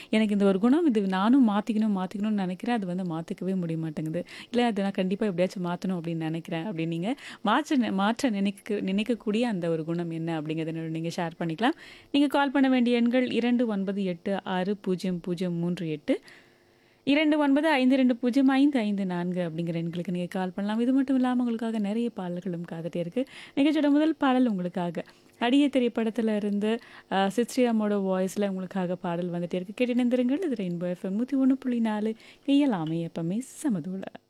எனக்கு இந்த ஒரு குணம் இது நானும் மாற்றிக்கணும் மாற்றிக்கணும்னு நினைக்கிறேன் அது வந்து மாற்றிக்கவே முடிய மாட்டேங்குது இல்லை அது நான் கண்டிப்பாக எப்படியாச்சும் மாற்றணும் அப்படின்னு நினைக்கிறேன் அப்படின்னு நீங்கள் மாற்ற நெ- மாற்ற நினைக்க நினைக்கக்கூடிய அந்த ஒரு குணம் என்ன அப்படிங்கிறத நீங்கள் ஷேர் பண்ணிக்கலாம் நீங்கள் கால் பண்ண வேண்டிய எண்கள் இரண்டு ஒன்பது எட்டு ஆறு பூஜ்ஜியம் பூஜ்ஜியம் மூன்று எட்டு இரண்டு ஒன்பது ஐந்து ரெண்டு பூஜ்ஜியம் ஐந்து ஐந்து நான்கு அப்படிங்கிற எண்களுக்கு நீங்கள் கால் பண்ணலாம் இது மட்டும் இல்லாமல் உங்களுக்காக நிறைய பாடல்களும் காத்துட்டே இருக்கு நிகழ்ச்சியோட முதல் பாடல் உங்களுக்காக அடிய திரைப்படத்தில் இருந்து அஹ், சித்ரியாமோட வாய்ஸில் உங்களுக்காக பாடல் வந்துட்டே இருக்கு கேட்டு நினைந்திருங்கள் இது ரெயின்போ எஃப்எம் நூற்றி ஒன்று புள்ளி நாலு இயலாமை எப்பவுமே சமதூள